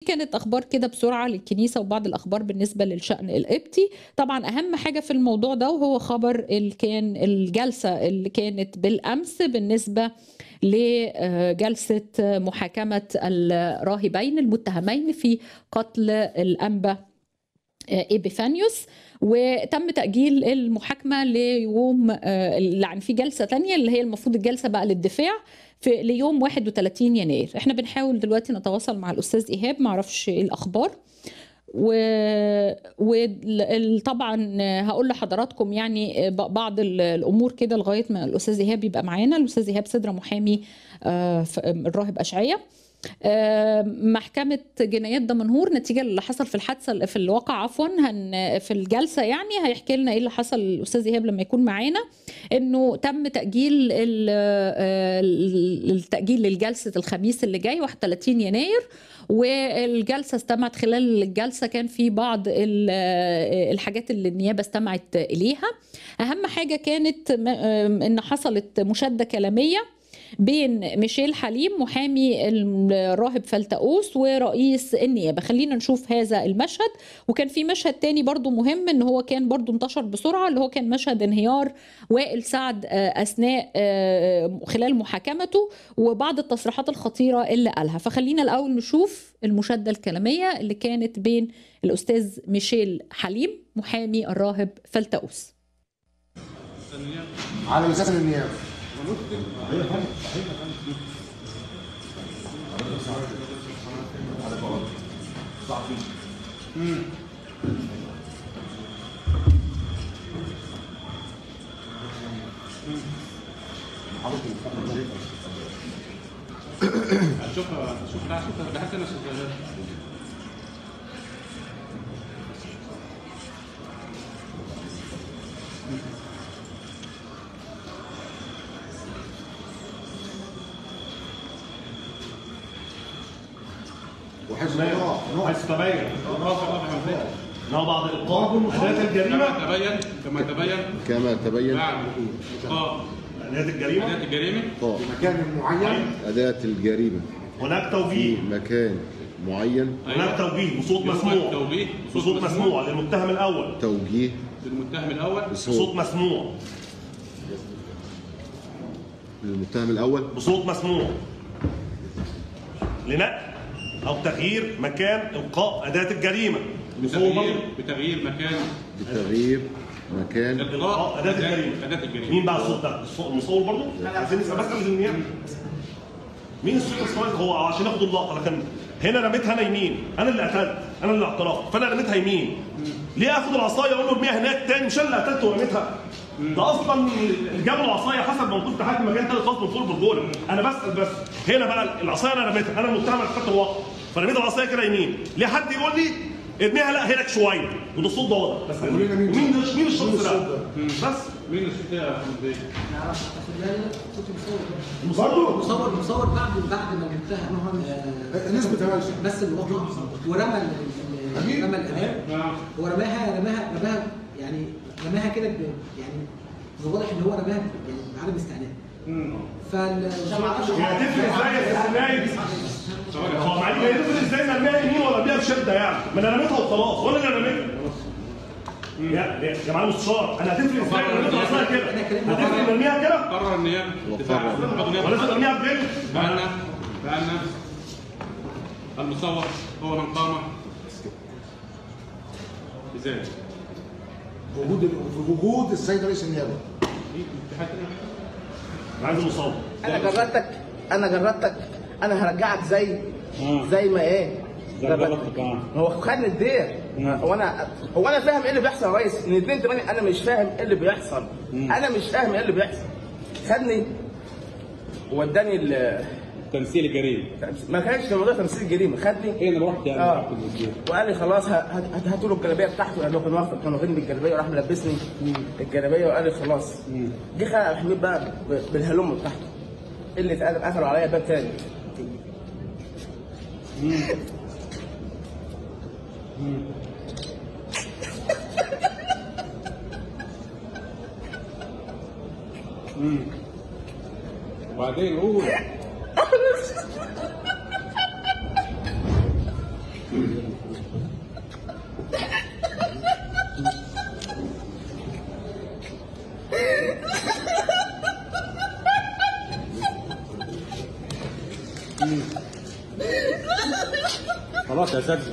كانت اخبار كده بسرعه للكنيسه وبعض الاخبار بالنسبه للشان القبطي طبعا اهم حاجه في الموضوع ده وهو خبر اللي كان الجلسه اللي كانت بالامس بالنسبه لجلسه محاكمه الراهبين المتهمين في قتل الانبا ايبيفانيوس وتم تأجيل المحاكمة ليوم يعني في جلسة تانية اللي هي المفروض الجلسة بقى للدفاع في ليوم 31 يناير احنا بنحاول دلوقتي نتواصل مع الأستاذ إيهاب معرفش ايه الأخبار و... وطبعا هقول لحضراتكم يعني بعض الامور كده لغايه ما الاستاذ ايهاب يبقى معانا الاستاذ ايهاب صدره محامي الراهب اشعياء محكمة جنايات دمنهور نتيجة اللي حصل في الحادثة في الواقع عفوا هن في الجلسة يعني هيحكي لنا ايه اللي حصل الأستاذ إيهاب لما يكون معانا إنه تم تأجيل التأجيل للجلسة الخميس اللي جاي 31 يناير والجلسة استمعت خلال الجلسة كان في بعض الحاجات اللي النيابة استمعت إليها أهم حاجة كانت إن حصلت مشادة كلامية بين ميشيل حليم محامي الراهب فلتقوس ورئيس النيابه خلينا نشوف هذا المشهد وكان في مشهد تاني برضو مهم ان هو كان برضو انتشر بسرعه اللي هو كان مشهد انهيار وائل سعد اثناء خلال محاكمته وبعض التصريحات الخطيره اللي قالها فخلينا الاول نشوف المشاده الكلاميه اللي كانت بين الاستاذ ميشيل حليم محامي الراهب فلتقوس على مساحه النيابه شوف شوف لا شوف ده حتى انا شغال وحزب الله عايز تبين رافع رافع من فوق انه بعد القاء اداه الجريمه كما تبين كما تبين كما تبين بعد اه اداه الجريمه بدايه الجريمه طاء مكان معين أداة الجريمة هناك في توجيه مكان معين هناك توجيه بصوت يوم مسموع التوجيه بصوت مسموع للمتهم الاول توجيه للمتهم الاول بصوت بصوت مسموع للمتهم الأول بصوت مسموع لنقل او تغيير مكان القاء اداه الجريمه بتغيير بتغيير مكان بتغيير مكان القاء أداة الجريمة. اداه الجريمه مين بقى الصوت ده؟ الصوت- المصور برضه؟ عايزين نسال بس من النيابه مين الصوت المصور هو عشان ياخدوا اللقطه لكن هنا رميتها انا يمين انا اللي قتلت انا اللي اعترفت فانا رميتها يمين ليه اخد العصايه واقول له ارميها هناك تاني مش انا اللي قتلت ورميتها ده اصلا جابوا العصايه حسب ما كنت حاكم مكان تاني خالص من فوق بالجول انا بسال بس هنا بقى العصايه انا رميتها انا المتهم اللي خدت الوقت فرميت العصايه كده يمين ليه حد يقول لي ارميها لا هناك شويه وده الصوت ده واضح بس قولوا لنا مين مين ده مين الشخص مين ده الصوت ده؟ بس مين الصوت ده يا احمد بيه؟ برضه مصور مصور بعد بعد ما المتهم آه، نسبة تماشي بس الوضع ورمى ال- ال- أكيد. رمى الاداه نعم هو رماها رماها رماها يعني رماها كده ب- يعني واضح ان هو رماها ب- يعني بعدم استعداد فال يعني هتفرق ازاي يا سنايب هو معلش هتفرق ازاي انا ارميها يمين ولا ارميها بشده يعني ما انا رميتها وخلاص وانا اللي رميتها يا يا يا معلم مستشار انا هتفرق ازاي انا رميتها اصلا كده هتفرق ارميها كده قرر النيابه دفاع عضو ولا لازم نيابه ارميها بجد بأن بأن المصور هو من قام بذلك وجود في وجود السيد رئيس النيابه انا عايز المصور انا جردتك انا جردتك انا هرجعك زي زي ما ايه جردتك هو خدني الدير هو انا هو انا فاهم ايه اللي بيحصل يا ريس من 2 8 انا مش فاهم ايه اللي بيحصل انا مش فاهم ايه اللي بيحصل خدني وداني ال- تمثيل الجريمه ما كانش في موضوع تمثيل جريمه خدني ايه انا رحت يعني اه رحت المدير. وقال لي خلاص ه- هات- هات- هاتوا له الجلابيه بتاعته لانه كان واقف كانوا واخدين بالجلابيه وراح ملبسني الجلابيه وقال لي خلاص جه خلع عبد الحميد بقى ب- بالهلم بتاعته اللي اتقلب قفلوا عليا باب تاني وبعدين قول خلاص يا اساتذه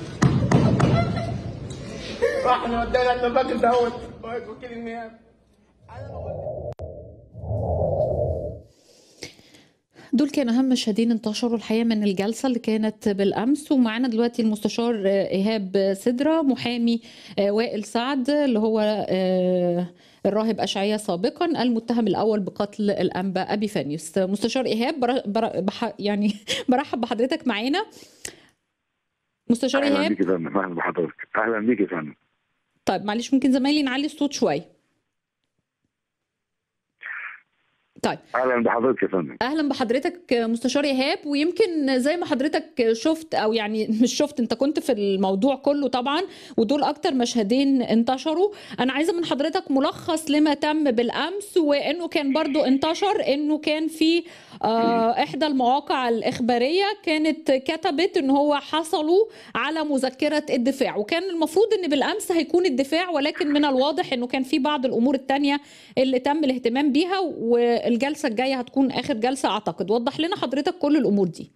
راح نودينا الراجل دوت واقف وكيل النيابه دول كانوا اهم مشهدين انتشروا الحقيقه من الجلسه اللي كانت بالامس ومعانا دلوقتي المستشار آه، ايهاب سدره محامي آه، وائل سعد اللي هو آه، الراهب اشعياء سابقا المتهم الاول بقتل الانبا ابي فانيوس مستشار ايهاب بر... بر... بح... يعني برحب بحضرتك معانا مستشار اهلا ايهاب بيك يا فندم اهلا بحضرتك اهلا بيك يا فندم طيب معلش ممكن زمايلي نعلي الصوت شويه طيب اهلا بحضرتك يا فندم اهلا بحضرتك مستشار ايهاب ويمكن زي ما حضرتك شفت او يعني مش شفت انت كنت في الموضوع كله طبعا ودول اكتر مشهدين انتشروا انا عايزه من حضرتك ملخص لما تم بالامس وانه كان برضو انتشر انه كان في آه احدى المواقع الاخباريه كانت كتبت ان هو حصلوا على مذكره الدفاع وكان المفروض ان بالامس هيكون الدفاع ولكن من الواضح انه كان في بعض الامور التانية اللي تم الاهتمام بيها والجلسه الجايه هتكون اخر جلسه اعتقد وضح لنا حضرتك كل الامور دي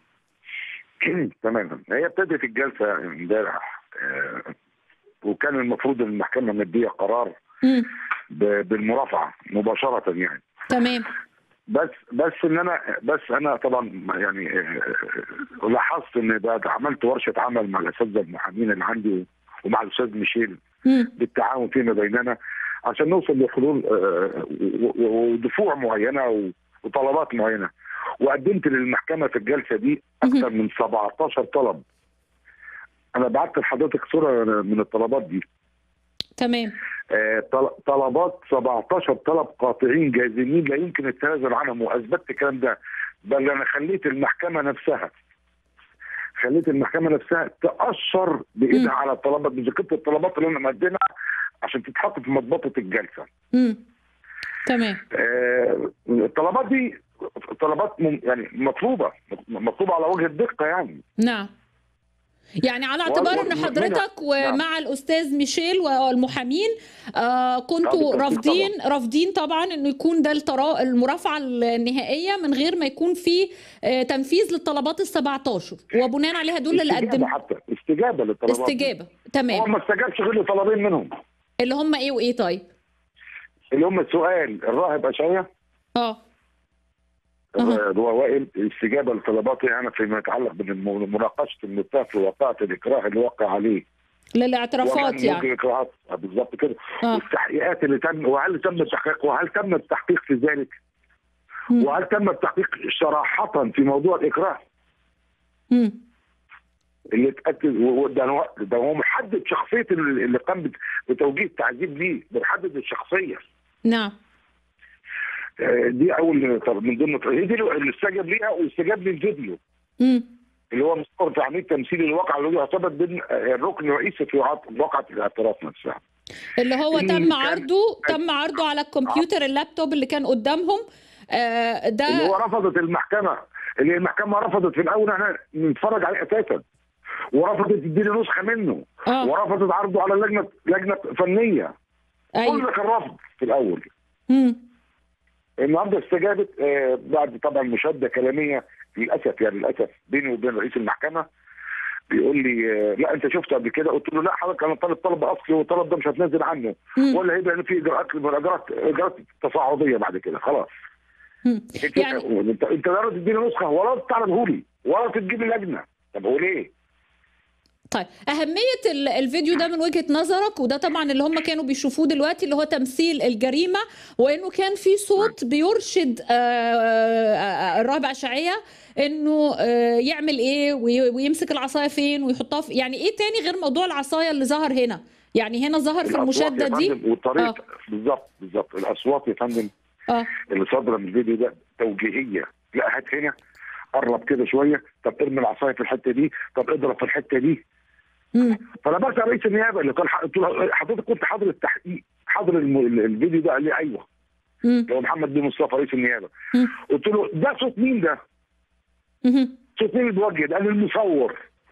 تماما هي ابتدت الجلسه امبارح آه، وكان المفروض ان المحكمه مديه قرار مم. ب- بالمرافعه مباشره يعني تمام بس بس ان انا بس انا طبعا يعني آه، لاحظت ان بعد عملت ورشه عمل مع الاساتذه المحامين اللي عندي ومع الاستاذ ميشيل مم. بالتعاون فيما بيننا عشان نوصل لحلول آه، و- و- ودفوع معينه و- وطلبات معينه وقدمت للمحكمه في الجلسه دي اكثر من 17 طلب انا بعت لحضرتك صوره من الطلبات دي تمام آه، طل- طلبات 17 طلب قاطعين جازمين لا يمكن التنازل عنهم واثبتت الكلام ده بل انا خليت المحكمه نفسها خليت المحكمه نفسها تاشر بايدها على الطلبات بذكرت الطلبات اللي انا مقدمها عشان تتحط في مضبطه الجلسه مم. تمام آه، الطلبات دي طلبات مم- يعني مطلوبه مطلوبه على وجه الدقه يعني نعم يعني على اعتبار و- ان و- حضرتك نعم. ومع الاستاذ ميشيل والمحامين آه كنتوا بالتأكيد رافضين رافضين طبعا انه يكون ده الترا- المرافعه النهائيه من غير ما يكون في آه تنفيذ للطلبات ال 17 وبناء عليها دول اللي استجابه قدم حتى استجابه للطلبات دي. استجابه هو تمام ما استجابش غير لطلبين منهم اللي هم ايه وايه طيب اللي هم السؤال الراهب اشعياء اه أها. اللي هو وائل استجابه لطلباتي انا فيما يتعلق بمناقشه المتهم في واقعه الاكراه اللي وقع عليه للاعترافات وكان يعني ممكن اكراهات آه، بالظبط كده آه. والتحقيقات اللي تم وهل تم التحقيق وهل تم التحقيق في ذلك مم. وهل تم التحقيق صراحه في موضوع الاكراه مم. اللي اتاكد و- وده هو ده هو محدد شخصيه اللي اللي قام بت- بتوجيه التعذيب ليه محدد الشخصيه نعم آه، دي اول طب من ضمن هي دي اللي استجاب ليها واستجاب للفيديو مم. اللي هو مصور في عمليه تمثيل الواقع اللي هو يعتبر ضمن آه، الركن الرئيسي في وقعة- واقعه الاعتراف نفسها. اللي هو إن تم كان- عرضه تم عرضه على الكمبيوتر اللابتوب اللي كان قدامهم آه ده اللي هو رفضت المحكمه اللي المحكمه رفضت في الاول احنا نتفرج عليه اساسا ورفضت تديني نسخه منه اه ورفضت عرضه على لجنه لجنه فنيه كل ايوه ده كان رفض في الاول مم. النهارده استجابت آه، بعد طبعا مشاده كلاميه للاسف يعني للاسف بيني وبين رئيس المحكمه بيقول لي آه، لا انت شفته قبل كده قلت له لا حضرتك انا طالب طلب اصلي والطلب ده مش هتنزل عنه مم. ولا هيبقى إن في اجراءات اجراءات اجراءات تصاعديه بعد كده خلاص مم. انت يعني انت انت لا تديني نسخه ولا تعرضه لي ولا تجيب لي لجنه طب هو ليه؟ طيب أهمية ال- الفيديو ده من وجهة نظرك وده طبعا اللي هم كانوا بيشوفوه دلوقتي اللي هو تمثيل الجريمة وإنه كان في صوت بيرشد آه، آه، الراهب أشعية إنه آه، يعمل إيه وي- ويمسك العصاية فين ويحطها في يعني إيه تاني غير موضوع العصاية اللي ظهر هنا يعني هنا ظهر في الأصوات المشادة يا دي فندم والطريقه بالظبط بالظبط الاصوات يا فندم اه اللي صادره من الفيديو ده توجيهيه لا هات هنا قرب كده شويه طب ارمي العصايه في الحته دي طب اضرب في الحته دي مم. فانا بسال رئيس النيابه اللي كان ح- قلت له حضرتك كنت حاضر التحقيق حاضر الم... ال- الفيديو ده قال لي ايوه مم. اللي هو محمد بن مصطفى رئيس النيابه مم. قلت له ده صوت مين ده؟ مم. صوت مين بيوجه ده؟ قال لي المصور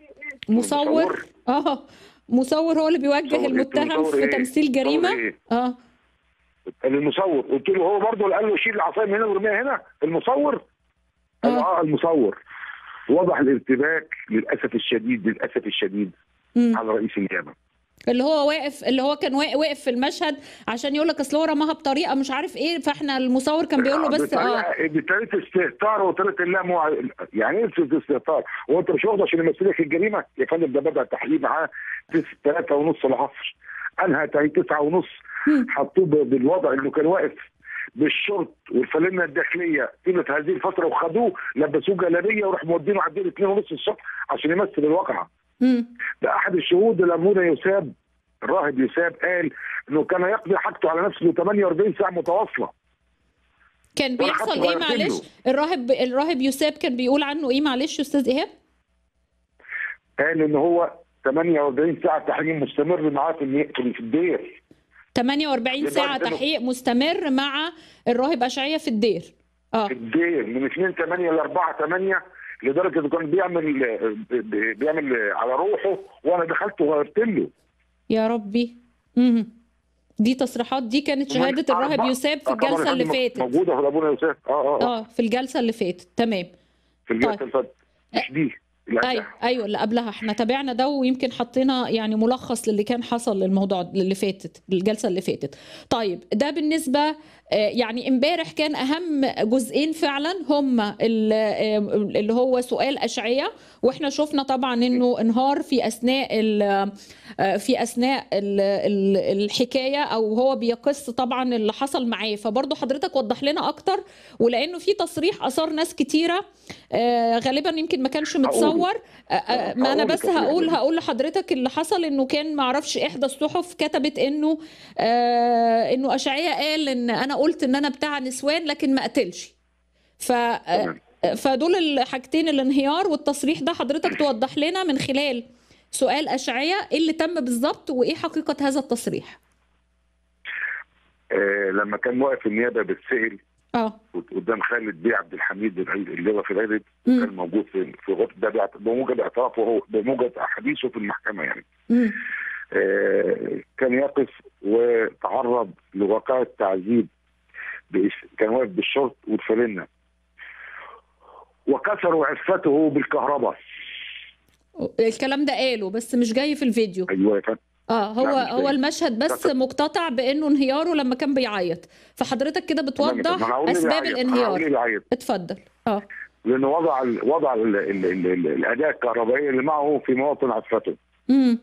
مصور المصور؟ اه مصور هو اللي بيوجه مصور إيه؟ المتهم مصور في إيه؟ تمثيل جريمه مصور إيه؟ اه المصور قلت له هو برضه اللي قال له شيل العصايه من هنا ورميها هنا المصور قال له اه المصور وضح الارتباك للاسف الشديد للاسف الشديد مم. على رئيس النيابه اللي هو واقف اللي هو كان واقف واقف في المشهد عشان يقول لك اصل هو رماها بطريقه مش عارف ايه فاحنا المصور كان بيقول له بس اه بطريقه بطريقه استهتار وطريقه لا مع... يعني ايه استهتار؟ هو انت مش واخده عشان يمثلك الجريمه؟ يا فندم ده بدا التحقيق معاه ثلاثة ونص العصر انهى تاني تسعة ونص حطوه ب- بالوضع انه كان واقف بالشرط والفلنه الداخليه طيله هذه الفتره وخدوه لبسوه جلابيه وراح مودينه على الدين 2 ونص الصبح عشان يمثل الواقعه. مم. ده احد الشهود اللي ابونا يساب الراهب يساب قال انه كان يقضي حاجته على نفسه 48 ساعه متواصله. كان وأنا بيحصل حتى ايه غيرت له. معلش الراهب الراهب يوساب كان بيقول عنه ايه معلش يا استاذ ايهاب قال ان هو 48 ساعه تحقيق مستمر معاه في الني- في الدير 48 لدرجة ساعه إنه- تحقيق مستمر مع الراهب اشعياء في الدير اه في الدير من 2 8 ل 4 8 لدرجه انه كان بيعمل ب- بيعمل على روحه وانا دخلت وغيرت له يا ربي مم. دي تصريحات دي كانت شهاده الراهب أربعة- يوساب في آه طبعاً الجلسه اللي الحاجة فاتت موجوده في ابونا يوسف اه اه اه اه في الجلسه اللي فاتت تمام في الجلسه طيب. اللي فاتت مش دي لا ايوه ايوه اللي قبلها احنا تابعنا ده ويمكن حطينا يعني ملخص للي كان حصل للموضوع اللي فاتت الجلسه اللي فاتت طيب ده بالنسبه آه، يعني امبارح كان اهم جزئين فعلا هم ال- آه، اللي هو سؤال اشعياء واحنا شفنا طبعا انه انهار في اثناء ال- آه، في اثناء ال- ال- الحكايه او هو بيقص طبعا اللي حصل معاه فبرضه حضرتك وضح لنا اكتر ولانه في تصريح اثار ناس كتيره آه، غالبا يمكن ما كانش متصور آه، آه، ما انا هقول بس التصريح هقول ده. هقول لحضرتك اللي حصل انه كان ما اعرفش احدى الصحف كتبت انه آه انه اشعياء قال ان انا قلت ان انا بتاع نسوان لكن ما قتلش ف آه، فدول الحاجتين الانهيار والتصريح ده حضرتك توضح لنا من خلال سؤال اشعياء ايه اللي تم بالظبط وايه حقيقه هذا التصريح آه لما كان واقف النيابه بتسال اه قدام خالد بيه عبد الحميد العيد- اللي هو في العيد مم. كان موجود في في غرفه ده بيعت- بموجب اعترافه هو بموجب احاديثه في المحكمه يعني مم. آه كان يقف وتعرض لواقعة تعذيب بإس- كان واقف بالشرط والفلنة وكسروا عفته بالكهرباء الكلام ده قاله بس مش جاي في الفيديو ايوه يا فندم اه هو لا، مش هو جاي. المشهد بس فقط. مقتطع بانه انهياره لما كان بيعيط فحضرتك كده ما أنا بتوضح هقول ليه اسباب بيعيط، أنا هقول ليه الانهيار بيعيط. اتفضل اه لانه وضع ال وضع ال ال ال ال الاداه الكهربائيه اللي معه في مواطن عفته امم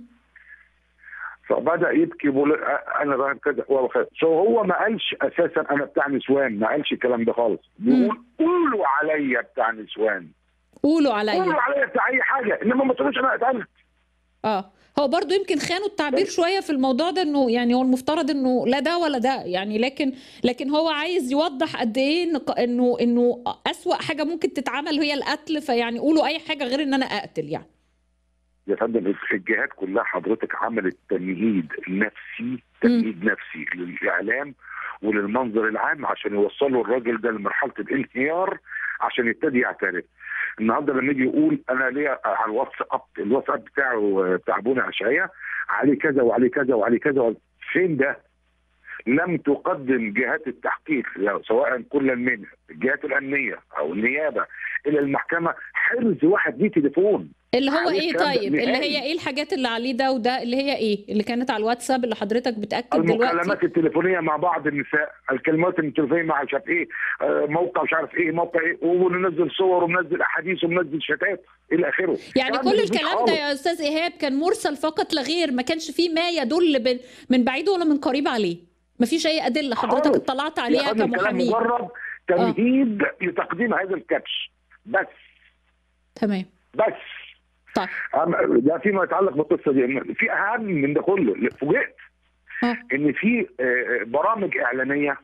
فبدا يبكي بيقول انا راهب كذا هو خ- سو هو ما قالش اساسا انا بتاع نسوان ما قالش الكلام ده خالص بيقول قولوا عليا بتاع نسوان قولوا قولوا عليا عليا بتاع اي حاجه انما ما تقولوش انا قتلت اه هو برضو يمكن خانوا التعبير شويه في الموضوع ده انه يعني هو المفترض انه لا ده ولا ده يعني لكن لكن هو عايز يوضح قد ايه إن- انه انه اسوأ حاجه ممكن تتعمل هي القتل فيعني قولوا اي حاجه غير ان انا اقتل يعني يا فندم الجهات كلها حضرتك عملت تمهيد نفسي تمهيد نفسي للاعلام وللمنظر العام عشان يوصلوا الراجل ده لمرحله الانهيار عشان يبتدي يعترف النهارده لما يجي يقول انا ليا على الواتساب الواتساب بتاعه بتاع ابونا اشعياء عليه كذا وعليه كذا وعليه كذا وعليه- فين ده؟ لم تقدم جهات التحقيق سواء كل من الجهات الامنيه او النيابه الى المحكمه حرز واحد ليه تليفون اللي هو عليه ايه الكلام ده طيب اللي نهائي. هي ايه الحاجات اللي عليه ده وده اللي هي ايه اللي كانت على الواتساب اللي حضرتك بتاكد دلوقتي المكالمات التليفونيه مع بعض النساء الكلمات التليفونيه مع مش عارف ايه آه، موقع مش عارف ايه موقع ايه وننزل صور ومنزل احاديث ومنزل شتات الى اخره يعني الكلام كل ده مفيش الكلام ده خالص. يا استاذ ايهاب كان مرسل فقط لا غير ما كانش فيه ما يدل بن- من بعيد ولا من قريب عليه ما فيش اي ادله حضرتك خالص. اطلعت يا عليها فندم كلام كمحامي مجرد تمهيد لتقديم هذا الكبش بس تمام بس طيب أما ده فيما يتعلق بالقصه دي في اهم من ده كله فوجئت اه ان في آه، برامج اعلانيه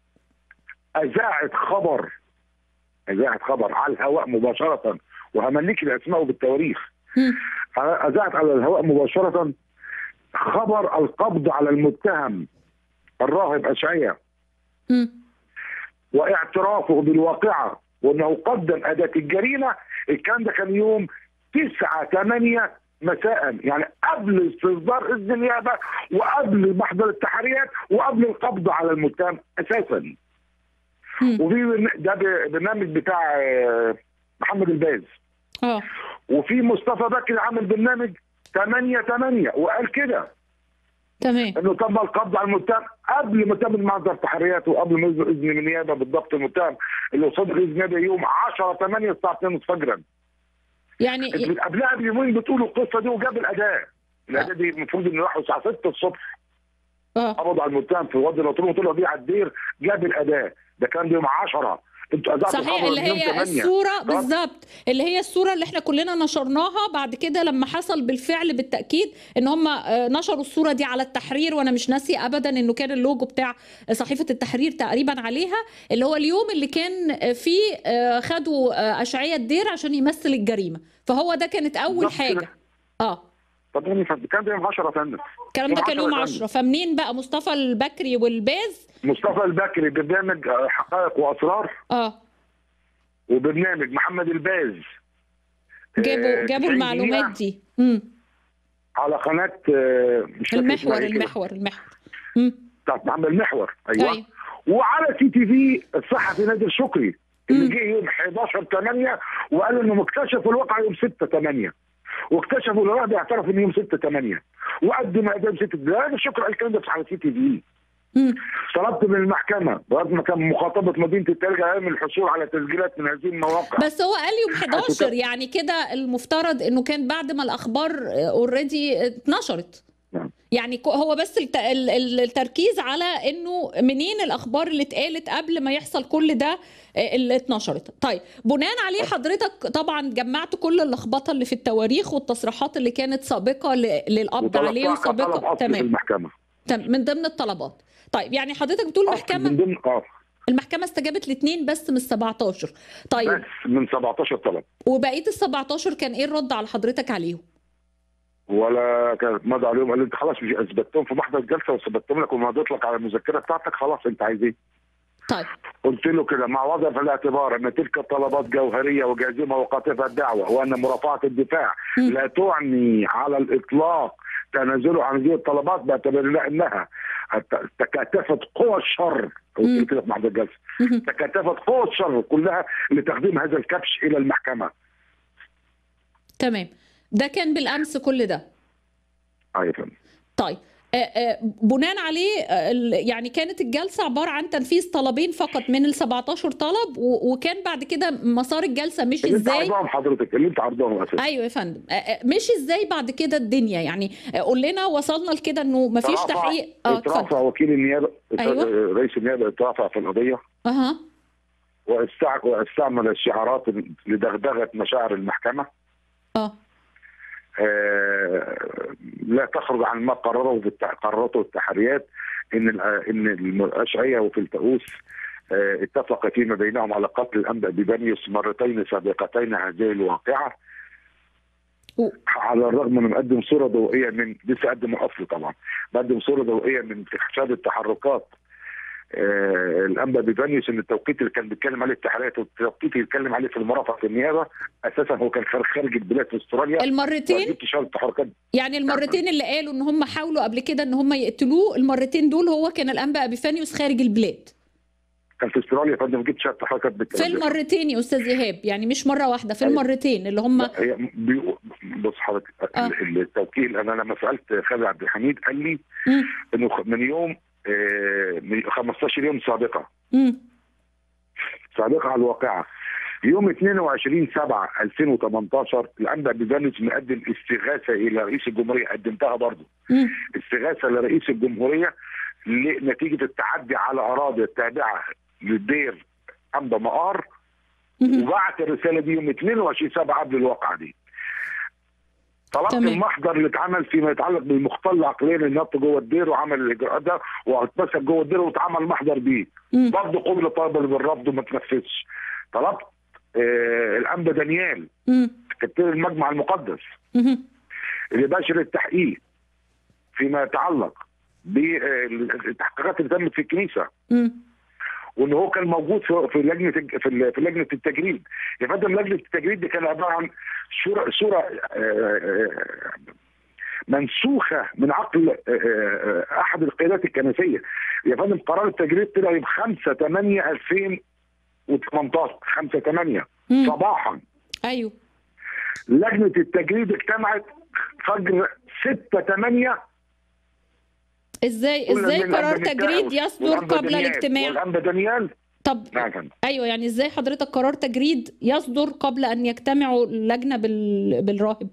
اذاعت خبر اذاعت خبر على الهواء مباشره وهملك الاسماء بالتواريخ مم. اذاعت على الهواء مباشره خبر القبض على المتهم الراهب اشعياء مم. واعترافه بالواقعه وانه قدم اداه الجريمه الكلام ده كان يوم 9 8 مساء يعني قبل استصدار اذن النيابه وقبل محضر التحريات وقبل القبض على المتهم اساسا وفي برن- ده ب- برنامج بتاع آه، محمد الباز اه وفي مصطفى بكري عامل برنامج 8 8 وقال كده تمام انه تم القبض على المتهم قبل ما تم محضر تحريات وقبل ما يصدر اذن من النيابه بالضبط المتهم اللي صدر اذن النيابه يوم 10 8 الساعه 2 فجرا يعني انت قبلها بيومين بتقولوا القصه دي وجاب الاداه الاداه دي المفروض ان راحوا الساعه 6 الصبح اه قبضوا على المتهم في وادي النطرون طلعوا بيه على الدير جاب الاداه ده كان يوم 10 انتوا اذاعتوا صحيح الخبر اللي من يوم هي 8. الصورة طب بالظبط اللي هي الصورة اللي احنا كلنا نشرناها بعد كده لما حصل بالفعل بالتأكيد ان هم آه، نشروا الصورة دي على التحرير وانا مش ناسي ابدا انه كان اللوجو بتاع صحيفة التحرير تقريبا عليها اللي هو اليوم اللي كان فيه آه، خدوا آه، أشعية الدير عشان يمثل الجريمة فهو ده كانت اول بالظبط حاجة كده. اه طب يعني كان ده يوم 10 يا فندم الكلام ده كان يوم يا 10 فمنين بقى مصطفى البكري والباز مصطفى البكري برنامج آه، حقائق واسرار اه وبرنامج محمد الباز جابوا آه، جابوا 90 المعلومات دقيقة دي امم على قناه آه، مش فاكر المحور اسمها إيه كده. المحور المحور امم بتاعت محمد المحور ايوه أيوة. وعلى سي تي في الصحفي نادر شكري اللي جه يوم 11 8 وقال انه مكتشف الواقع يوم 6 8 واكتشفوا الورق بيعترف ان يوم 6 8 وقدم اداء 6 نادر شكري قال الكلام ده على سي تي في مم. طلبت من المحكمه رغم كان مخاطبه مدينه التلج على الحصول على تسجيلات من هذه المواقع بس هو قال يوم 11 يعني كده المفترض انه كان بعد ما الاخبار اوريدي اتنشرت نعم. يعني كو- هو بس الت- ال- ال- التركيز على انه منين الاخبار اللي اتقالت قبل ما يحصل كل ده آه، اللي اتنشرت طيب بناء عليه حضرتك طبعا جمعت كل اللخبطه اللي في التواريخ والتصريحات اللي كانت سابقه ل- للقبض عليه وطلبتها كطلب وسابقه اصلي في تمام المحكمه تمام من ضمن الطلبات طيب يعني حضرتك بتقول من المحكمه ضمن اه المحكمه استجابت لاثنين بس من 17 طيب بس من 17 طلب وبقيه ال 17 كان ايه الرد على حضرتك عليهم؟ ولا كانت مضى عليهم قال لي انت خلاص مش اثبتتهم في محضر الجلسه وثبتهم لك ومضيت لك على المذكره بتاعتك خلاص انت عايز ايه؟ طيب قلت له كده مع وضع في الاعتبار ان تلك الطلبات جوهريه وجازمه وقاطفه الدعوه وان مرافعه الدفاع م. لا تعني على الاطلاق تنازله عن هذه الطلبات باعتبار انها ت- تكاتفت قوى الشر قلت له م. كده في محضر الجلسه مهم. تكاتفت قوى الشر كلها لتقديم هذا الكبش الى المحكمه تمام ده كان بالامس كل ده ايوه يا فندم. طيب آه، آه، بناء عليه آه، ال- يعني كانت الجلسه عباره عن تنفيذ طلبين فقط من ال 17 طلب و- وكان بعد كده مسار الجلسه مشي اللي انت ازاي؟ عرضهم حضرتك اللي انت عرضهم اساسا ايوه يا فندم آه، آه، مشي ازاي بعد كده الدنيا يعني آه، قول لنا وصلنا لكده انه مفيش اترافع- تحقيق اه اترافع اتفضل وكيل النيابه أيوة. رئيس النيابه اترافع في القضيه اها واستع- واستعمل الشعارات لدغدغه مشاعر المحكمه اه آه، لا تخرج عن ما قرره في التع- قررته التحريات ان ال- ان الاشعيه وفي التؤوس آه، اتفق فيما بينهم على قتل الانبا ببنيوس مرتين سابقتين هذه الواقعه و- على الرغم من مقدم صوره ضوئيه من لسه قدم الاصل طبعا بقدم صوره ضوئيه من احشاد التحركات آه الانبا بيبانيوس ان التوقيت اللي كان بيتكلم عليه التحريات والتوقيت اللي اتكلم عليه في المرافعه في النيابه اساسا هو كان خارج خارج البلاد في استراليا المرتين وجبت شهاده التحركات يعني المرتين اللي قالوا ان هم حاولوا قبل كده ان هم يقتلوه المرتين دول هو كان الانبا ابيفانيوس خارج البلاد كان في استراليا فانا جبت شهاده التحركات في بالكلام ده. المرتين يا استاذ ايهاب يعني مش مره واحده في أيوة. المرتين اللي هم لا، هي بي- بص حضرتك آه. ال- التوكيل انا لما سالت خالد عبد الحميد قال لي مم. انه خ- من يوم آه، من 15 يوم سابقه مم. سابقه على الواقعه يوم 22 7 2018 الانبا بيبانوس مقدم استغاثه الى رئيس الجمهوريه قدمتها برضه مم. استغاثه لرئيس الجمهوريه نتيجه التعدي على اراضي التابعه للدير انبا مقار مم. وبعت الرساله دي يوم 22 7 قبل الواقعه دي طلبت تمام. المحضر اللي اتعمل فيما يتعلق بالمختل عقليا اللي نط جوه الدير وعمل الاجراءات ده واتمسك جوه الدير واتعمل محضر بيه مم. برضه قبل طالب بالرفض وما تنفذش طلبت آه الانبا دانيال مم. كتير المجمع المقدس مم. اللي باشر التحقيق فيما يتعلق بالتحقيقات اللي تمت في الكنيسه مم. وان هو كان موجود في في لجنه الج- في ال- في لجنه التجريد يا فندم لجنه التجريد دي كان عباره عن صوره صوره آه، آه، منسوخه من عقل آه، آه، احد القيادات الكنسيه يا فندم قرار التجريد طلع يوم 5 8 2018 5 8 مم. صباحا ايوه لجنه التجريد اجتمعت فجر 6 8 ازاي ازاي قرار تجريد يصدر قبل الاجتماع والانبا دانيال طب نعم يا فندم. ايوه يعني ازاي حضرتك قرار تجريد يصدر قبل ان يجتمعوا اللجنه بال... بالراهب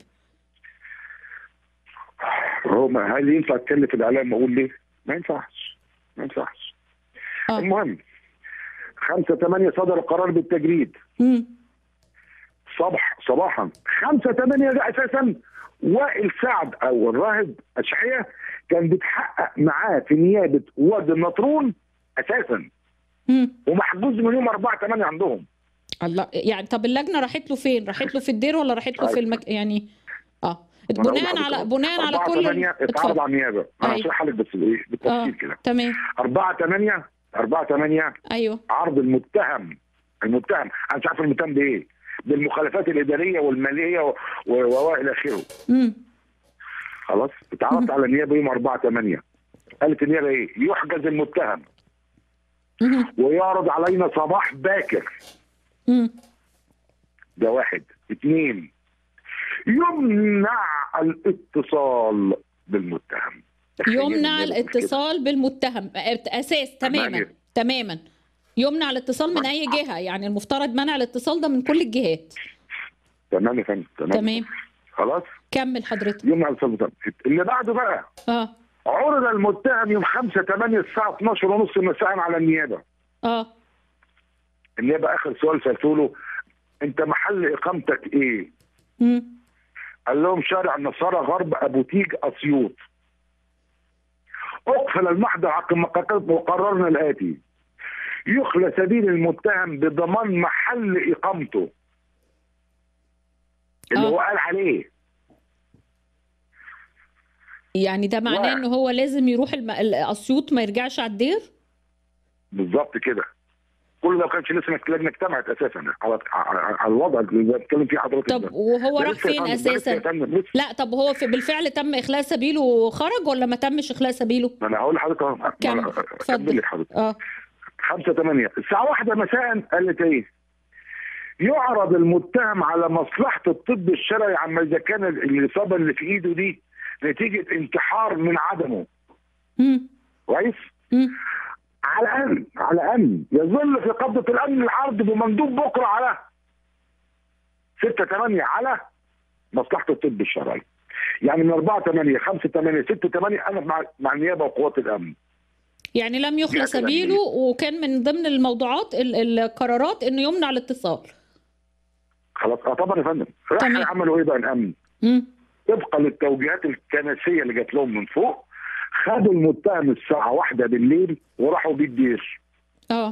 هو ما هل ينفع اتكلم في الاعلام اقول ليه؟ ما ينفعش ما ينفعش اه المهم 5 8 صدر قرار بالتجريد امم صبح صباحا 5 8 ده اساسا وائل سعد او الراهب اشعياء كان بيتحقق معاه في نيابه وادي النطرون اساسا امم ومحجوز من يوم 4 8 عندهم الله يعني طب اللجنه راحت له فين راحت له في الدير ولا راحت له في المك... يعني اه ما أنا أقول بناء على لحضرتك بناء على 4 كل 8 اتعرض اتفضل. على النيابه انا أيوة. هشرح لك بس بايه اه بالتفصيل كده تمام 4 8 4 8 ايوه عرض المتهم المتهم انا مش عارف المتهم بايه بالمخالفات الاداريه والماليه و- و- والى اخره امم خلاص اتعرضت على النيابه يوم 4 8 قالت النيابه ايه يحجز المتهم امم ويعرض علينا صباح باكر امم ده واحد اثنين يمنع الاتصال بالمتهم تخيل يمنع النيابة بتقول كده. الاتصال بالمتهم اساس تماما تمام. تماما يمنع الاتصال من اي جهه يعني المفترض منع الاتصال ده من كل الجهات تمام يا فندم تمام تمام خلاص كمل حضرتك يمنع الاتصال بالمتهم اللي بعده بقى اه عرض المتهم يوم 5 8 الساعه 12 ونص مساء على النيابه اه النيابه اخر سؤال سالته له انت محل اقامتك ايه؟ امم قال لهم شارع النصارى غرب ابو تيج اسيوط اقفل المحضر عقب ما قررت- وقررنا الاتي يخلى سبيل المتهم بضمان محل اقامته اللي آه. هو قال عليه يعني ده معناه واحد. ان هو لازم يروح الم... الاسيوط ما يرجعش على الدير بالظبط كده كل ده ما كانش لسه اللجنه اجتمعت اساسا على على على الوضع اللي بتكلم فيه حضرتك طب ده. وهو ده راح لسه يا فين فندم، ده لسه يا اساسا فندم، لسه. لا طب هو في بالفعل تم اخلاء سبيله وخرج ولا ما تمش اخلاء سبيله ما انا هقول لحضرتك أهو. ما كمل أنا اتفضل. اكمل لك حضرتك اه 5 8 الساعة واحدة مساء قالت ايه؟ يعرض المتهم على مصلحة الطب الشرعي عما إذا كان الإصابة اللي في إيده دي نتيجة انتحار من عدمه امم كويس؟ امم على أن على أن يظل في قبضة الأمن العرض بمندوب بكرة على 6 8 على مصلحة الطب الشرعي يعني من 4 8 5 8 6 8 أنا مع مع النيابة وقوات الأمن يعني لم يخلى يعني سبيله وكان من ضمن الموضوعات ال- القرارات انه يمنع الاتصال خلاص اه طبعا يا فندم راح تمام. عملوا ايه بقى الامن؟ امم طبقا للتوجيهات الكنسيه اللي جات لهم من فوق خدوا المتهم الساعه واحدة بالليل وراحوا بيه الدير اه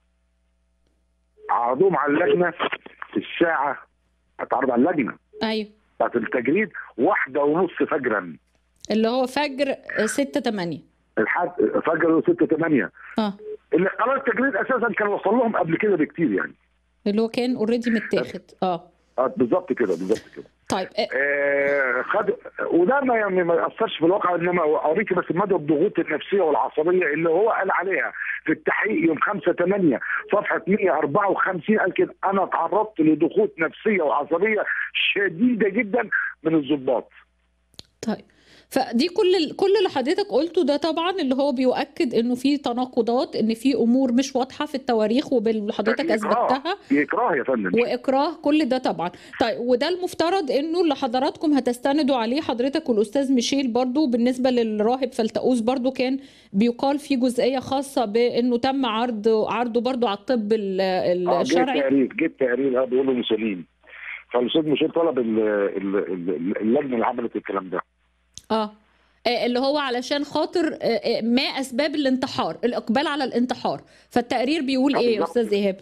عرضوهم على اللجنه الساعه اتعرض على اللجنه ايوه بتاعت التجريد واحدة ونص فجرا اللي هو فجر 6 8 الحد فجر 6 8 اه اللي قرار التجريد اساسا كان وصل لهم قبل كده بكتير يعني اللي هو كان اوريدي متاخد اه آه، بالظبط كده بالظبط كده طيب آه، آه، خد وده ما يعني ما ياثرش في الواقع انما اوريك بس مدى الضغوط النفسيه والعصبيه اللي هو قال عليها في التحقيق يوم 5 8 صفحه 154 قال كده انا تعرضت لضغوط نفسيه وعصبيه شديده جدا من الضباط طيب فدي كل كل اللي حضرتك قلته ده طبعا اللي هو بيؤكد انه في تناقضات ان في امور مش واضحه في التواريخ واللي حضرتك في إكراه. اثبتها في اكراه يا فندم واكراه كل ده طبعا طيب وده المفترض انه اللي حضراتكم هتستندوا عليه حضرتك والاستاذ ميشيل برضو بالنسبه للراهب فلتقوس برضو كان بيقال في جزئيه خاصه بانه تم عرض عرضه برضو على الطب ال- ال- اه جه الشرعي تقرير جه تقرير اه بيقولوا مسلمين فالاستاذ مشير طلب ال- ال- ال- اللجنه اللي عملت الكلام ده اه آه، اللي هو علشان خاطر آه، آه، ما اسباب الانتحار الاقبال على الانتحار فالتقرير بيقول آه، ايه يا بالظبط. استاذ ايهاب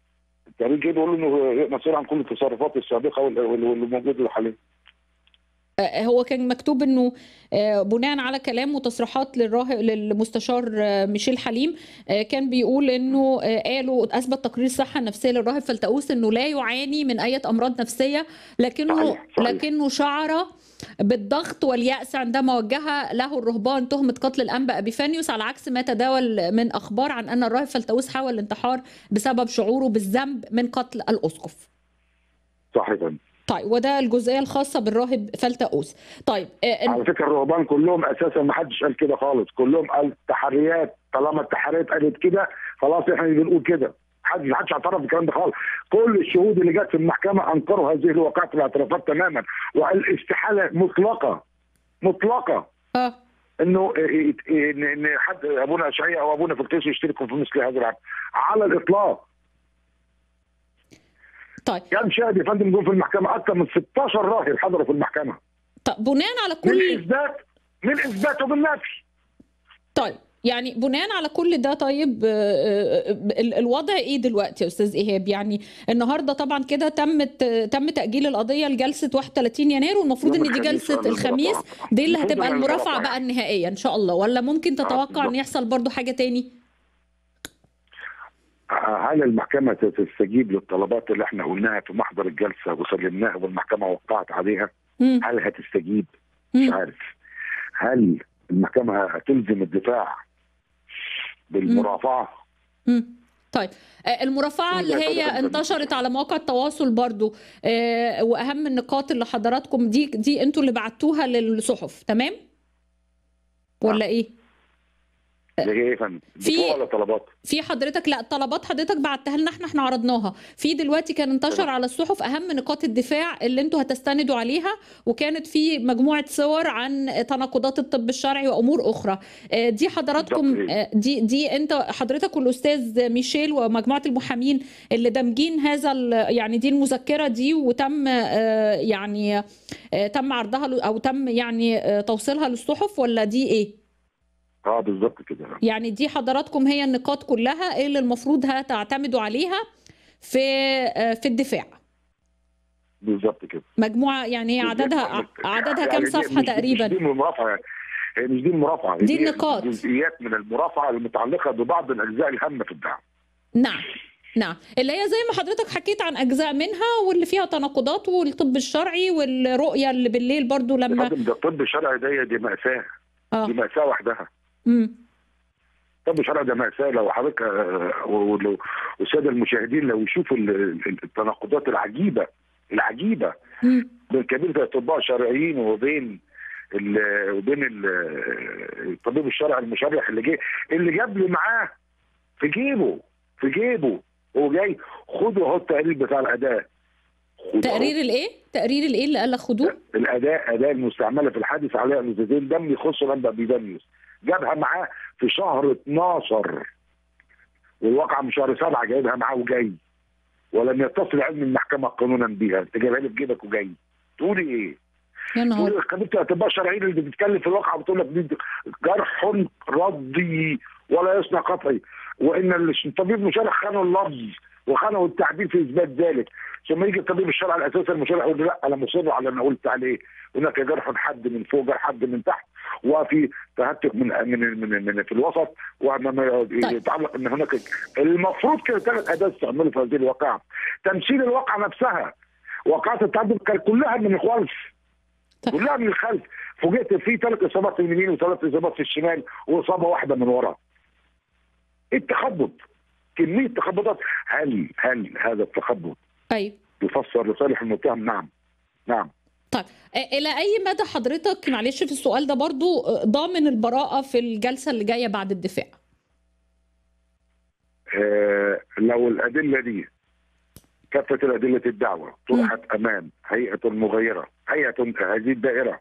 التقرير جه بيقول انه مسؤول عن كل التصرفات السابقه وال- وال- واللي موجوده حاليا آه، هو كان مكتوب انه آه، بناء على كلام وتصريحات للراهب للمستشار آه، ميشيل حليم آه، كان بيقول انه آه، قالوا اثبت تقرير الصحه النفسيه للراهب فلتؤوس انه لا يعاني من اي امراض نفسيه لكنه صحيح، صحيح. لكنه شعر بالضغط واليأس عندما وجه له الرهبان تهمة قتل الأنبا أبيفانيوس على عكس ما تداول من أخبار عن أن الراهب فلتؤوس حاول الانتحار بسبب شعوره بالذنب من قتل الأسقف صح يا فندم طيب وده الجزئيه الخاصه بالراهب فلتؤوس طيب آه، على فكره الرهبان كلهم اساسا ما حدش قال كده خالص كلهم قال تحريات طالما التحريات قالت كده خلاص احنا بنقول كده حد ما حدش اعترف بالكلام ده خالص كل الشهود اللي جت في المحكمه انكروا هذه الواقعه الاعترافات تماما وقال استحاله مطلقه مطلقه اه انه إيه- إيه- ان ان حد ابونا اشعياء او ابونا فلتوس يشتركوا في مثل هذا العمل على الاطلاق طيب كان شاهد يا فندم جم في المحكمه اكثر من 16 راهب حضروا في المحكمه طب بناء على من كل اثبات من اثبات وبالنفي طيب يعني بناء على كل ده طيب آه، آه، ال- الوضع ايه دلوقتي يا استاذ ايهاب يعني النهارده طبعا كده تمت تم تاجيل القضيه لجلسه 31 يناير والمفروض يوم ان دي الخميس جلسه ولا الخميس المرافعة. دي اللي المفروض هتبقى إنها المرافعه المرافعة. بقى النهائيه ان شاء الله ولا ممكن تتوقع ان بالظبط. يحصل برضو حاجه تاني هل المحكمة تستجيب للطلبات اللي احنا قلناها في محضر الجلسة وسلمناها والمحكمة وقعت عليها؟ مم. هل هتستجيب؟ مش مم. عارف. هل المحكمة هتلزم الدفاع بالمرافعة؟ مم. طيب آه، المرافعة اللي هي لا، طبعاً. انتشرت على مواقع التواصل برضو آه، وأهم النقاط اللي حضراتكم دي دي انتوا اللي بعتوها للصحف تمام؟ ولا ايه؟ اللي هي ايه يا فندم؟ في- دفوع ولا طلبات؟ في حضرتك لا طلبات حضرتك بعتها لنا احنا احنا عرضناها في دلوقتي كان انتشر على الصحف اهم نقاط الدفاع اللي انتوا هتستندوا عليها وكانت في مجموعه صور عن تناقضات الطب الشرعي وامور اخرى آه، دي حضراتكم بالظبط. آه، دي دي انت حضرتك والاستاذ ميشيل ومجموعه المحامين اللي دامجين هذا ال- يعني دي المذكره دي وتم آه، يعني آه، تم عرضها ل- او تم يعني آه، توصيلها للصحف ولا دي ايه؟ اه بالظبط كده يعني دي حضراتكم هي النقاط كلها اللي المفروض هتعتمدوا عليها في في الدفاع بالظبط كده مجموعة يعني هي عددها عددها يعني كام دي- صفحة مش- تقريبا مش دي المرافعة يعني هي مش دي المرافعة دي هي النقاط. جزئيات من المرافعة المتعلقة ببعض الأجزاء الهامة في الدعوة نعم نعم اللي هي زي ما حضرتك حكيت عن أجزاء منها واللي فيها تناقضات والطب الشرعي والرؤية اللي بالليل برضو يا لما فندم ده الطب الشرعي ده دي مأساة دي اه مأساة وحدها مم. الطب الشرعي ده مأساة لو حضرتك آه، ولو والسادة المشاهدين لو يشوفوا ال- ال- التناقضات العجيبة العجيبة مم. بين كبير الأطباء الشرعيين وبين ال وبين ال- الطبيب الشرعي المشرح اللي جه اللي جاب لي معاه في جيبه في جيبه هو جاي خدوا اهو التقرير بتاع الاداء خدوا أهو. تقرير الايه؟ تقرير الايه اللي قال لك خدوه؟ الاداء اداء المستعمله في الحادث عليها نزازين دم يخص لمبا بيدنيوس جابها معاه في شهر 12 والواقع من شهر سبعه جايبها معاه وجاي ولم يتصل علم المحكمه قانونا بيها انت جايبها لي في جيبك وجاي تقولي ايه؟ يا نهار تقولي خبيره الاطباء الشرعيين اللي بتتكلم في الواقع بتقول لك دي جرح ردي ولا يصنع قطعي وان الطبيب مشرح خانوا اللفظ وخانوا التعبير في اثبات ذلك ثم يجي الطبيب الشرعي الاساسي المشرح يقول لي لا انا مصر على ان قلت عليه هناك جرح حد من فوق جرح حد من تحت وفي تهتك من من من, من في الوسط وما يتعلق ان هناك المفروض كده ثلاث ادوات استعملوا في هذه الواقعه تمثيل الواقعه نفسها واقعات التعدد كانت كلها من الخلف كلها من الخلف فوجئت في ثلاث اصابات في اليمين وثلاث اصابات في الشمال واصابه واحده من ورا التخبط كميه تخبطات هل هل هذا التخبط ايوه يفسر لصالح المتهم نعم نعم طيب آه، الى اي مدى حضرتك معلش في السؤال ده برضو آه، ضامن البراءه في الجلسه اللي جايه بعد الدفاع آه لو الادله دي كافه الادله الدعوه طرحت امام هيئه المغيره هيئه هذه الدائره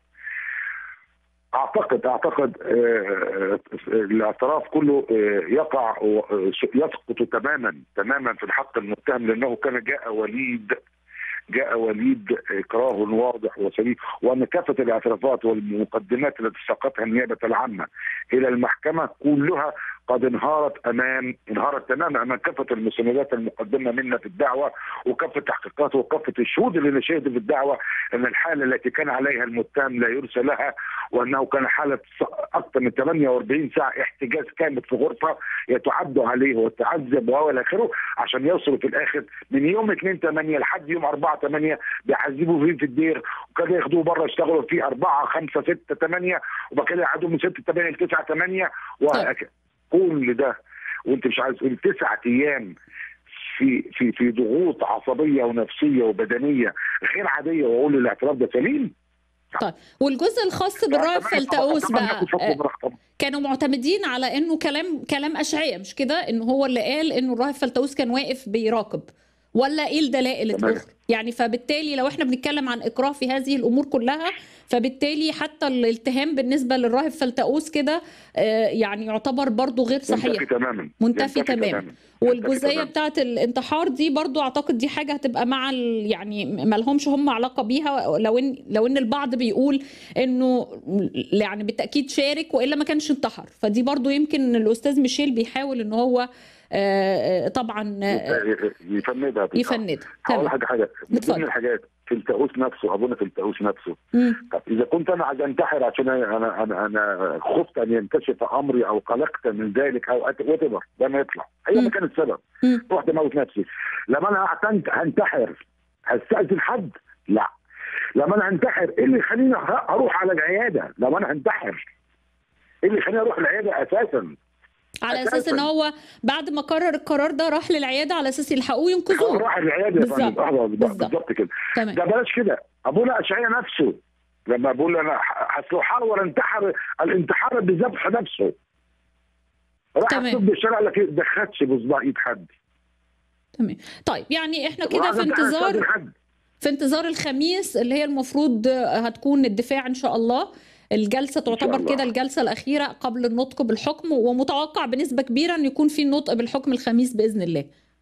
اعتقد اعتقد آه، الاعتراف كله آه، يقع و- يسقط تماما تماما في الحق المتهم لانه كان جاء وليد جاء وليد اكراه واضح وصريح وان كافه الاعترافات والمقدمات التي ساقتها النيابه العامه الى المحكمه كلها قد انهارت امام انهارت تماما امام كافه المستندات المقدمه منا في الدعوه وكافه التحقيقات وكافه الشهود اللي شهدوا في الدعوه ان الحاله التي كان عليها المتهم لا يرسى لها وانه كان حاله اكثر من 48 ساعه احتجاز كامل في غرفه يتعد عليه وتعذب والى اخره عشان يوصلوا في الاخر من يوم 2 8 لحد يوم 4 8 بيعذبوا فيه في الدير وكانوا ياخدوه بره يشتغلوا فيه 4 5 6 8 وبعد كده يقعدوا من 6 8 ل 9 8 وهكذا كل ده وانت مش عايز تقول تسعة ايام في في في ضغوط عصبيه ونفسيه وبدنيه غير عاديه واقول الاعتراف ده سليم طيب والجزء الخاص بالراهب فلتأوس بقى آه، كانوا معتمدين على انه كلام كلام اشعياء مش كده انه هو اللي قال انه الراهب فلتأوس كان واقف بيراقب ولا ايه الدلائل الاخرى يعني فبالتالي لو احنا بنتكلم عن اكراه في هذه الامور كلها فبالتالي حتى الاتهام بالنسبه للراهب فلتأوس كده آه، يعني يعتبر برضه غير صحيح منتفي تماما منتفي ينتفي تماما والجزئيه بتاعت الانتحار دي برضو اعتقد دي حاجه هتبقى مع ال... يعني ما لهمش هم علاقه بيها لو ان لو ان البعض بيقول انه يعني بالتاكيد شارك والا ما كانش انتحر فدي برضو يمكن الاستاذ ميشيل بيحاول ان هو آه، طبعا آه، يفندها يفندها هقول تمام حاجه حاجه من ضمن الحاجات في التاوس نفسه ابونا في التاوس نفسه مم. طب اذا كنت انا عايز انتحر عشان انا انا انا خفت ان ينكشف امري او قلقت من ذلك او وات ايفر ده ما يطلع هي ما كان السبب مم. رحت اموت نفسي لما انا اعتنت هنتحر هستاذن حد؟ لا لما انا هنتحر ايه اللي يخليني أه- اروح على العياده لما انا هنتحر ايه اللي يخليني اروح العياده اساسا على اساس ان هو بعد ما قرر القرار ده راح للعياده على اساس يلحقوه هو ينقذوه راح العياده يا فندم بالظبط آه، بالظبط. بالظبط كده تمام. ده بلاش كده ابونا اشعياء نفسه لما بقول انا اصل حرور انتحر الانتحار بذبح نفسه راح تمام. الطب الشرعي قال لك إيه، ده خدش بصباع ايد حد تمام طيب يعني احنا كده وراح في انتحر انتظار استأذن حد. في انتظار الخميس اللي هي المفروض هتكون الدفاع ان شاء الله الجلسه تعتبر الله. كده الجلسه الاخيره قبل النطق بالحكم ومتوقع بنسبه كبيره ان يكون في نطق بالحكم الخميس باذن الله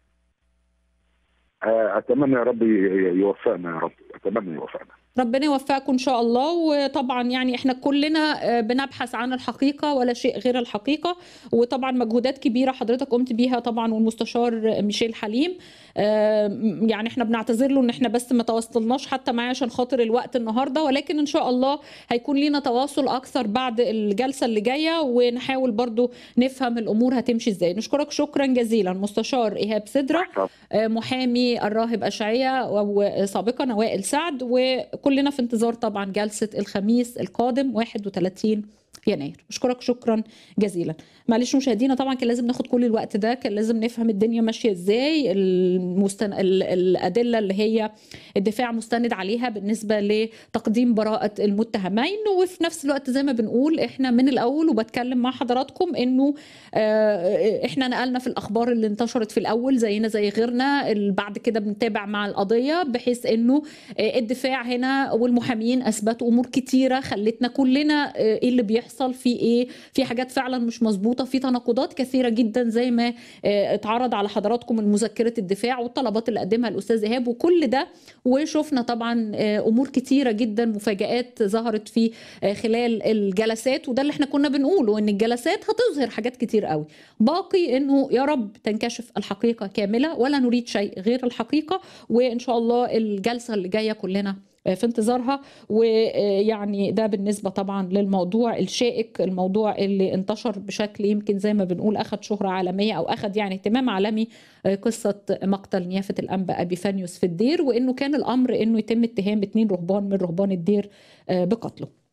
آه، اتمنى يا رب ي- ي- يوفقنا يا رب اتمنى يوفقنا ربنا يوفقكم ان شاء الله وطبعا يعني احنا كلنا آه، بنبحث عن الحقيقه ولا شيء غير الحقيقه وطبعا مجهودات كبيره حضرتك قمت بيها طبعا والمستشار ميشيل حليم آه، يعني احنا بنعتذر له ان احنا بس ما تواصلناش حتى معاه عشان خاطر الوقت النهارده ولكن ان شاء الله هيكون لينا تواصل اكثر بعد الجلسه اللي جايه ونحاول برضو نفهم الامور هتمشي ازاي نشكرك شكرا جزيلا مستشار ايهاب سدره آه، محامي الراهب أشعية وسابقا وائل سعد وكلنا في انتظار طبعا جلسة الخميس القادم 31 يناير بشكرك شكرا جزيلا معلش مشاهدينا طبعا كان لازم ناخد كل الوقت ده كان لازم نفهم الدنيا ماشيه ازاي المستن... ال- الادله اللي هي الدفاع مستند عليها بالنسبه لتقديم براءه المتهمين وفي نفس الوقت زي ما بنقول احنا من الاول وبتكلم مع حضراتكم انه آه، احنا نقلنا في الاخبار اللي انتشرت في الاول زينا زي غيرنا ال- بعد كده بنتابع مع القضيه بحيث انه آه، الدفاع هنا والمحامين اثبتوا امور كتيره خلتنا كلنا آه، ايه اللي بيحصل في ايه في حاجات فعلا مش مظبوطه في تناقضات كثيره جدا زي ما آه، اتعرض على حضراتكم المذكره الدفاع والطلبات اللي قدمها الاستاذ ايهاب وكل ده وشفنا طبعا آه، امور كتيره جدا مفاجات ظهرت في آه، خلال الجلسات وده اللي احنا كنا بنقوله ان الجلسات هتظهر حاجات كتير قوي باقي انه يا رب تنكشف الحقيقه كامله ولا نريد شيء غير الحقيقه وان شاء الله الجلسه اللي جايه كلنا في انتظارها ويعني ده بالنسبه طبعا للموضوع الشائك الموضوع اللي انتشر بشكل يمكن زي ما بنقول اخذ شهره عالميه او اخذ يعني اهتمام عالمي قصه مقتل نيافه الانبا ابيفانيوس في الدير وانه كان الامر انه يتم اتهام اثنين رهبان من رهبان الدير بقتله